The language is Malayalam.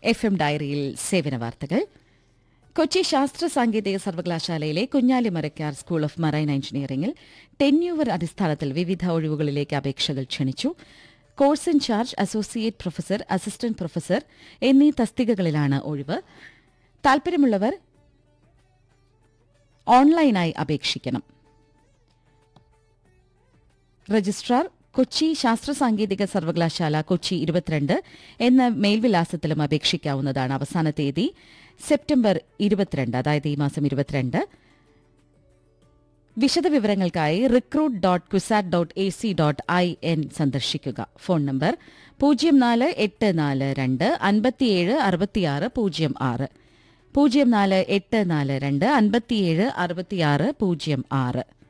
എഫ് എം ഡയറിയിൽ സേവന വാർത്തകൾ കൊച്ചി ശാസ്ത്ര സാങ്കേതിക സർവകലാശാലയിലെ കുഞ്ഞാലിമരക്കാർ സ്കൂൾ ഓഫ് മറൈൻ എഞ്ചിനീയറിംഗിൽ ടെന്യൂവർ അടിസ്ഥാനത്തിൽ വിവിധ ഒഴിവുകളിലേക്ക് അപേക്ഷകൾ ക്ഷണിച്ചു course in charge associate professor assistant professor എന്നീ തസ്തികകളിലാണ് ഒഴിവ് താൽപര്യമുള്ളവർ ഓൺലൈനായി അപേക്ഷിക്കണം രജിസ്ട്രാർ കൊച്ചി ശാസ്ത്ര സാങ്കേതിക സർവകലാശാല കൊച്ചി ഇരുപത്തിരണ്ട് എന്ന മേൽവിലാസത്തിലും അപേക്ഷിക്കാവുന്നതാണ് അവസാന തീയതി സെപ്റ്റംബർ ഇരുപത്തിരണ്ട് അതായത് ഈ മാസം ഇരുപത്തിരണ്ട് വിശദവിവരങ്ങൾക്കായി recruit dot Cusat dot A C dot I N സന്ദർശിക്കുക ഫോൺ നമ്പർ പൂജ്യം നാല് എട്ട് നാല് രണ്ട് അൻപത്തിയേഴ് അറുപത്തിയാറ് പൂജ്യം ആറ് പൂജ്യം നാല് എട്ട് നാല് രണ്ട് അൻപത്തിയേഴ് അറുപത്തിയാറ് പൂജ്യം ആറ്